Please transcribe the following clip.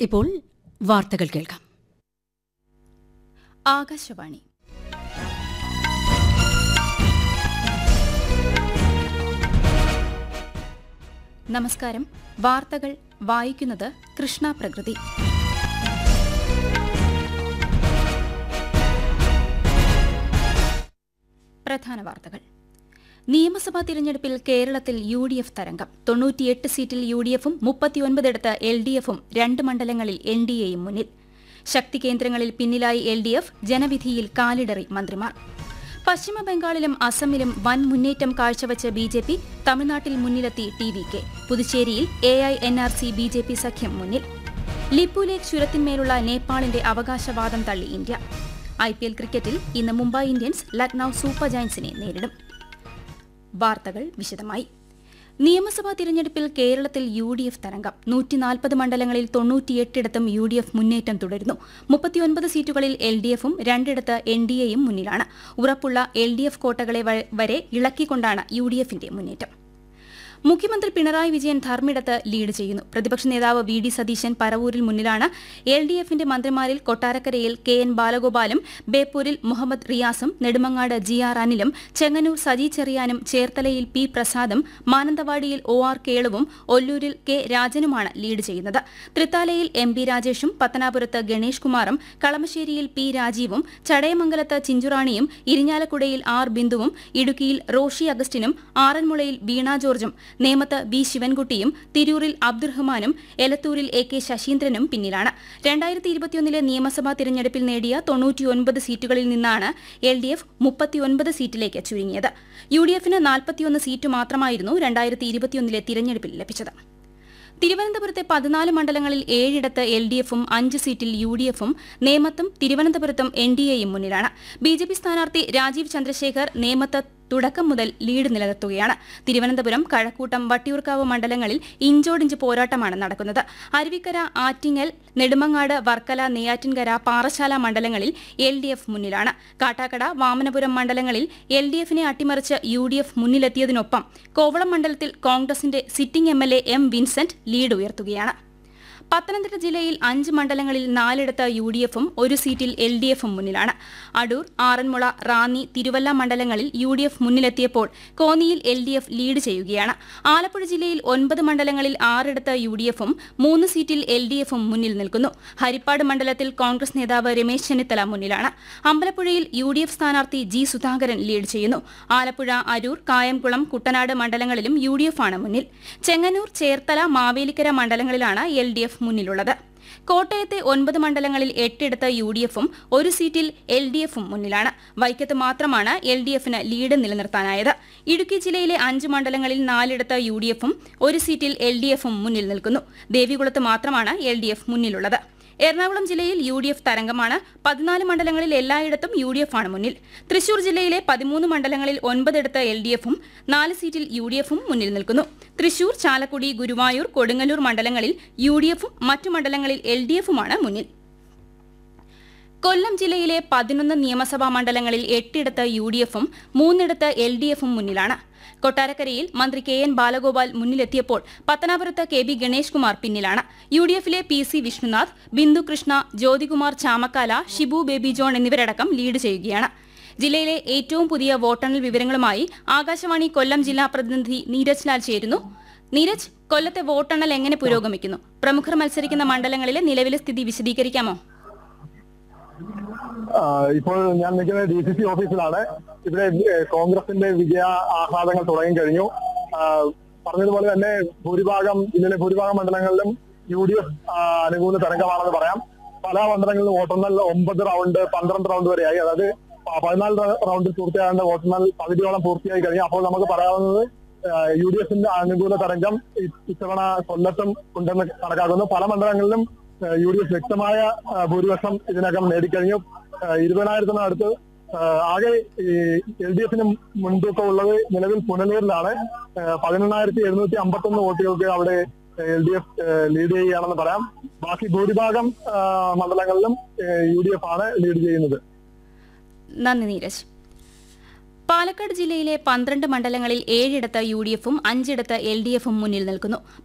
ഇപ്പോൾ വാർത്തകൾ കേൾക്കാം ആകാശവാണി നമസ്കാരം വാർത്തകൾ വായിക്കുന്നത് കൃഷ്ണ പ്രകൃതി പ്രധാന വാർത്തകൾ നിയമസഭാ തിരഞ്ഞെടുപ്പിൽ കേരളത്തിൽ യു ഡി എഫ് തരംഗം തൊണ്ണൂറ്റിയെട്ട് സീറ്റിൽ യു ഡി എഫും മുപ്പത്തിയൊൻപതിടത്ത് എൽ ഡി എഫും രണ്ട് മണ്ഡലങ്ങളിൽ എൻ ഡി എയും മുന്നിൽ ശക്തി കേന്ദ്രങ്ങളിൽ പിന്നിലായി എൽ ഡി എഫ് ജനവിധിയിൽ കാലിടറി മന്ത്രിമാർ പശ്ചിമ ബംഗാളിലും അസമിലും വൻ മുന്നേറ്റം കാഴ്ചവെച്ച ബി ജെ പി തമിഴ്നാട്ടിൽ മുന്നിലെത്തി ടി വി കെ പുതുച്ചേരിയിൽ A I N R C B J P സഖ്യം മുന്നിൽ ലിപ്പുലേഖ് ചുരത്തിന്മേലുള്ള നേപ്പാളിന്റെ അവകാശവാദം തള്ളി ഇന്ത്യ ഐ പി എൽ ക്രിക്കറ്റിൽ ഇന്ന് മുംബൈ ഇന്ത്യൻസ് ലക്നൌ സൂപ്പർ ജയൻസിനെ നേരിടും വാർത്തകൾ വിശദമായി നിയമസഭാ തിരഞ്ഞെടുപ്പിൽ കേരളത്തിൽ യു ഡി എഫ് തരംഗം നൂറ്റിനാൽപ്പത് മണ്ഡലങ്ങളിൽ തൊണ്ണൂറ്റിയെട്ടിടത്തും യു ഡി എഫ് മുന്നേറ്റം തുടരുന്നു മുപ്പത്തിയൊൻപത് സീറ്റുകളിൽ എൽ ഡി എഫും രണ്ടിടത്ത് എൻ ഡി എയും മുന്നിലാണ് ഉറപ്പുള്ള എൽ ഡി എഫ് കോട്ടകളെ വ- വരെ ഇളക്കിക്കൊണ്ടാണ് യു ഡി എഫിന്റെ മുന്നേറ്റം മുഖ്യമന്ത്രി പിണറായി വിജയൻ ധർമ്മിടത്ത് ലീഡ് ചെയ്യുന്നു പ്രതിപക്ഷ നേതാവ് വി ഡി സതീശൻ പരവൂരിൽ മുന്നിലാണ് എൽ ഡി എഫിന്റെ മന്ത്രിമാരിൽ കൊട്ടാരക്കരയിൽ കെ എൻ ബാലഗോപാലും ബേപ്പൂരിൽ മുഹമ്മദ് റിയാസും നെടുമങ്ങാട് ജി ആർ അനിലും ചെങ്ങന്നൂർ സജി ചെറിയാനും ചേർത്തലയിൽ പി പ്രസാദും മാനന്തവാടിയിൽ ഒ ആർ കേളുവും ഒല്ലൂരിൽ കെ രാജനുമാണ് ലീഡ് ചെയ്യുന്നത് തൃത്താലയിൽ എം പി രാജേഷും പത്തനാപുരത്ത് ഗണേഷ് കുമാറും കളമശ്ശേരിയിൽ പി രാജീവും ചടയമംഗലത്ത് ചിഞ്ചുറാണിയും ഇരിഞ്ഞാലക്കുടയിൽ ആർ ബിന്ദുവും ഇടുക്കിയിൽ റോഷി അഗസ്റ്റിനും ആറന്മുളയിൽ വീണ ജോർജും നേമത്ത് ബി ശിവൻകുട്ടിയും തിരൂരിൽ അബ്ദുറഹ്മാനും എലത്തൂരിൽ എ കെ ശശീന്ദ്രനും പിന്നിലാണ് രണ്ടായിരത്തി ഇരുപത്തിയൊന്നിലെ നിയമസഭാ തിരഞ്ഞെടുപ്പിൽ നേടിയ തൊണ്ണൂറ്റിയൊൻപത് സീറ്റുകളിൽ നിന്നാണ് എൽ ഡി എഫ് മുപ്പത്തിയൊൻപത് സീറ്റിലേക്ക് ചുരുങ്ങിയത് യു ഡി എഫിന് നാൽപ്പത്തിയൊന്ന് സീറ്റ് മാത്രമായിരുന്നു രണ്ടായിരത്തി ഇരുപത്തിയൊന്നിലെ തിരഞ്ഞെടുപ്പിൽ ലഭിച്ചത് തിരുവനന്തപുരത്തെ പതിനാല് മണ്ഡലങ്ങളിൽ ഏഴിടത്ത് എൽ ഡി എഫും അഞ്ച് സീറ്റിൽ യു ഡി എഫും നേമത്തും തിരുവനന്തപുരത്തും എൻ ഡി എയും മുന്നിലാണ് ബി ജെ പി സ്ഥാനാർത്ഥി രാജീവ് ചന്ദ്രശേഖർ നേമത്ത് തുടക്കം മുതൽ ലീഡ് നിലനിർത്തുകയാണ് തിരുവനന്തപുരം കഴക്കൂട്ടം വട്ടിയൂർക്കാവ് മണ്ഡലങ്ങളിൽ ഇഞ്ചോടിഞ്ച് പോരാട്ടമാണ് നടക്കുന്നത് അരുവിക്കര ആറ്റിങ്ങൽ നെടുമങ്ങാട് വർക്കല നെയ്യാറ്റിൻകര പാറശാല മണ്ഡലങ്ങളിൽ എൽ ഡി എഫ് മുന്നിലാണ് കാട്ടാക്കട വാമനപുരം മണ്ഡലങ്ങളിൽ എൽ ഡി എഫിനെ അട്ടിമറിച്ച് യു ഡി എഫ് മുന്നിലെത്തിയതിനൊപ്പം കോവളം മണ്ഡലത്തിൽ കോൺഗ്രസിന്റെ sitting M L A M Vincent lead ഉയർത്തുകയാണ് പത്തനംതിട്ട ജില്ലയിൽ അഞ്ച് മണ്ഡലങ്ങളിൽ നാലിടത്ത് യു ഡി എഫും ഒരു സീറ്റിൽ എൽ ഡി എഫും മുന്നിലാണ് അടൂർ ആറന്മുള റാന്നി തിരുവല്ല മണ്ഡലങ്ങളിൽ യു ഡി എഫ് മുന്നിലെത്തിയപ്പോൾ കോന്നിയിൽ എൽ ഡി എഫ് ലീഡ് ചെയ്യുകയാണ് ആലപ്പുഴ ജില്ലയിൽ ഒൻപത് മണ്ഡലങ്ങളിൽ ആറിടത്ത് യു ഡി എഫും മൂന്ന് സീറ്റിൽ എൽ ഡി എഫും മുന്നിൽ നിൽക്കുന്നു ഹരിപ്പാട് മണ്ഡലത്തിൽ കോൺഗ്രസ് നേതാവ് രമേശ് ചെന്നിത്തല മുന്നിലാണ് അമ്പലപ്പുഴയിൽ യു ഡി എഫ് സ്ഥാനാർത്ഥി ജി സുധാകരൻ ലീഡ് ചെയ്യുന്നു ആലപ്പുഴ അരൂർ കായംകുളം കുട്ടനാട് മണ്ഡലങ്ങളിലും യു ഡി എഫ് ആണ് മുന്നിൽ ചെങ്ങന്നൂർ ചേർത്തല മാവേലിക്കര മണ്ഡലങ്ങളിലാണ് എൽ ഡി എഫ് മുന്നിലുള്ളത് കോട്ടയത്തെ ഒൻപത് മണ്ഡലങ്ങളിൽ എട്ടിടത്ത് യു ഡി എഫും ഒരു സീറ്റിൽ എൽ ഡി എഫും മുന്നിലാണ് വൈക്കത്ത് മാത്രമാണ് എൽ ഡി എഫിന് ലീഡ് നിലനിർത്താനായത് ഇടുക്കി ജില്ലയിലെ അഞ്ച് മണ്ഡലങ്ങളിൽ നാലിടത്ത് യു ഡി എഫും ഒരു സീറ്റിൽ എൽ ഡി എഫും മുന്നിൽ നിൽക്കുന്നു ദേവികുളത്ത് മാത്രമാണ് എൽ ഡി എഫ് മുന്നിലുള്ളത് എറണാകുളം ജില്ലയിൽ യു ഡി എഫ് തരംഗമാണ് പതിനാല് മണ്ഡലങ്ങളിൽ എല്ലായിടത്തും യു ഡി എഫ് ആണ് മുന്നിൽ തൃശൂർ ജില്ലയിലെ പതിമൂന്ന് മണ്ഡലങ്ങളിൽ ഒൻപതിടത്ത് എൽ ഡി എഫും നാല് സീറ്റിൽ യു ഡി എഫും മുന്നിൽ നിൽക്കുന്നു തൃശൂർ ചാലക്കുടി ഗുരുവായൂർ കൊടുങ്ങല്ലൂർ മണ്ഡലങ്ങളിൽ യു ഡി എഫും മറ്റു മണ്ഡലങ്ങളിൽ എൽ ഡി എഫുമാണ് മുന്നിൽ കൊല്ലം ജില്ലയിലെ പതിനൊന്ന് നിയമസഭാ മണ്ഡലങ്ങളിൽ എട്ടിടത്ത് യു ഡി എഫും മൂന്നിടത്ത് എൽ ഡി എഫും മുന്നിലാണ് കൊട്ടാരക്കരയിൽ മന്ത്രി കെ എൻ ബാലഗോപാൽ മുന്നിലെത്തിയപ്പോൾ പത്തനാപുരത്ത് കെ ബി ഗണേഷ് കുമാർ പിന്നിലാണ് യു ഡി എഫിലെ P C Vishnunath Bindu Krishna Jyothikumar Chamakkala Shibu Baby John എന്നിവരടക്കം ലീഡ് ചെയ്യുകയാണ് ജില്ലയിലെ ഏറ്റവും പുതിയ വോട്ടെണ്ണൽ വിവരങ്ങളുമായി ആകാശവാണി കൊല്ലം ജില്ലാ പ്രതിനിധി നീരജ് ലാൽ ചേരുന്നു നീരജ് കൊല്ലത്തെ വോട്ടെണ്ണൽ എങ്ങനെ പുരോഗമിക്കുന്നു പ്രമുഖർ മത്സരിക്കുന്ന മണ്ഡലങ്ങളിലെ നിലവിലെ സ്ഥിതി വിശദീകരിക്കാമോ ആ, ഇപ്പോൾ ഞാൻ നിൽക്കുന്നത് ഡി സി സി ഓഫീസിലാണ് ഇവിടെ ഏ, കോൺഗ്രസിന്റെ വിജയ ആഹ്ലാദങ്ങൾ തുടങ്ങി കഴിഞ്ഞു ആ, പറഞ്ഞതുപോലെ തന്നെ ഭൂരിഭാഗം ജില്ലയിലെ ഭൂരിഭാഗം മണ്ഡലങ്ങളിലും യു ഡി എഫ് അനുകൂല തരംഗമാണെന്ന് പറയാം പല മണ്ഡലങ്ങളിലും വോട്ടെണ്ണൽ ഒമ്പത് റൗണ്ട് പന്ത്രണ്ട് റൗണ്ട് വരെയായി അതായത് പ- പതിനാല് റ- റൗണ്ടിൽ പൂർത്തിയാകേണ്ട വോട്ടെണ്ണൽ പകുതിയോളം പൂർത്തിയായി കഴിഞ്ഞു അപ്പോൾ നമുക്ക് പറയാവുന്നത് യു ഡി എഫിന്റെ അനുകൂല തരംഗം ഇ- ഇത്തവണ കൊല്ലത്തും ഉണ്ടെന്ന് കണക്കാക്കുന്നു പല മണ്ഡലങ്ങളിലും യു ഡി എഫ് വ്യക്തമായ ആ, ഭൂരിപക്ഷം ഇതിനകം നേടിക്കഴിഞ്ഞു ആ, ഇരുപതിനായിരത്തിനടുത്ത് ആ, ആകെ എൽ ഡി എഫിന് മുൻതൂക്കം ഉള്ളത് നിലവിൽ പുനലൂരിലാണ് ആ, പതിനെണ്ണായിരത്തി എഴുന്നൂറ്റി അമ്പത്തൊന്ന് വോട്ടുകൾക്ക് അവിടെ എൽ ഡി എഫ് ലീഡ് ചെയ്യുകയാണെന്ന് പറയാം ബാക്കി ഭൂരിഭാഗം ആ, മണ്ഡലങ്ങളിലും യു ഡി എഫ് ആണ് ലീഡ് ചെയ്യുന്നത് നന്ദി നീരജ് പാലക്കാട് ജില്ലയിലെ പന്ത്രണ്ട് മണ്ഡലങ്ങളിൽ ഏഴിടത്ത് യു ഡി എഫും അഞ്ചിടത്ത് എൽ ഡി എഫും മുന്നിൽ നിൽക്കുന്നു